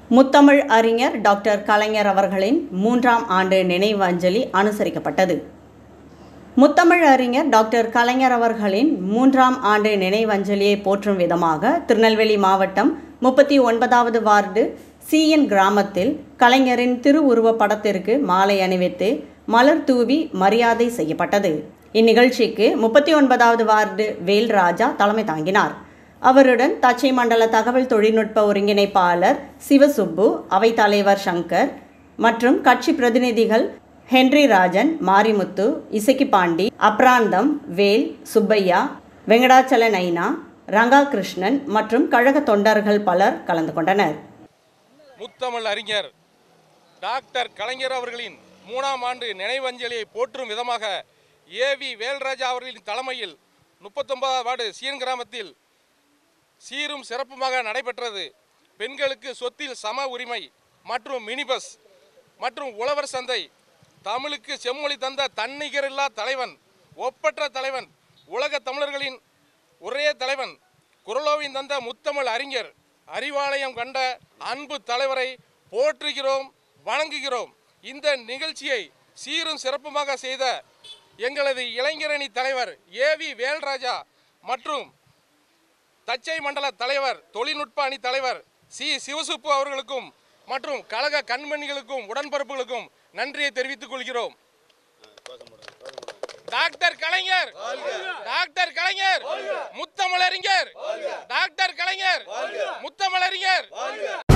முத்தமிழ் அறிஞர் டாக்டர் கலைஞர் அவர்களின் மூன்றாம் ஆண்டு நினைவு அஞ்சலி அனுசரிக்கப்பட்டது முத்தமிழ் அறிஞர் டாக்டர் கலைஞர் அவர்களின் மூன்றாம் ஆண்டு நினைவஞ்சலியை போற்றும் விதமாக திருநெல்வேலி மாவட்டம் முப்பத்தி ஒன்பதாவது வார்டு சிஎன் கிராமத்தில் கலைஞரின் திருவுருவப் படத்திற்கு மாலை அணிவித்து மலர் தூவி மரியாதை செய்யப்பட்டது இந்நிகழ்ச்சிக்கு முப்பத்தி ஒன்பதாவது வார்டு வேல்ராஜா தலைமை தாங்கினார் அவருடன் தச்சை மண்டல தகவல் தொழில்நுட்ப ஒருங்கிணைப்பாளர் சிவசுப்பு அவைத்தலைவர் சங்கர் மற்றும் கட்சி பிரதிநிதிகள் ஹென்றி ராஜன் மாரிமுத்து இசக்கி பாண்டி அப்ராந்தம் வேல் சுப்பையா வெங்கடாச்சல நைனா ரங்கா கிருஷ்ணன் மற்றும் கழக தொண்டர்கள் பலர் கலந்து கொண்டனர் முத்தமிழ் அறிஞர் டாக்டர் கலைஞர் அவர்களின் மூணாம் ஆண்டு நினைவஞ்சலியை போற்றும் விதமாக ஏவி வேல்ராஜா அவர்களின் தலைமையில் முப்பத்தொன்பதாவது வார்டு சீன் கிராமத்தில் சீரும் சிறப்புமாக நடைபெற்றது பெண்களுக்கு சொத்தில் சம உரிமை மற்றும் மினி பஸ் மற்றும் உழவர் சந்தை தமிழுக்கு செம்மொழி தந்த தன்னிகரில்லா தலைவன் ஒப்பற்ற தலைவன் உலக தமிழர்களின் ஒரே தலைவன் குரலோவின் தந்த முத்தமிழ் அறிஞர் அறிவாலயம் கண்ட அன்பு தலைவரை போற்றுகிறோம் வணங்குகிறோம் இந்த நிகழ்ச்சியை சீரும் சிறப்புமாக செய்த எங்களது இளைஞரணி தலைவர் ஏவி வேல்ராஜா மற்றும் தச்சை மண்டல தலைவர் தொழில்நுட்ப அணி தலைவர் சி சிவசுப்பு அவர்களுக்கும் மற்றும் கழக கண்மணிகளுக்கும் உடன்பரப்புகளுக்கும் நன்றியை தெரிவித்துக் கொள்கிறோம் டாக்டர் கலைஞர் டாக்டர் கலைஞர் முத்தமிழறிஞர் டாக்டர் கலைஞர் முத்தமிழறிஞர்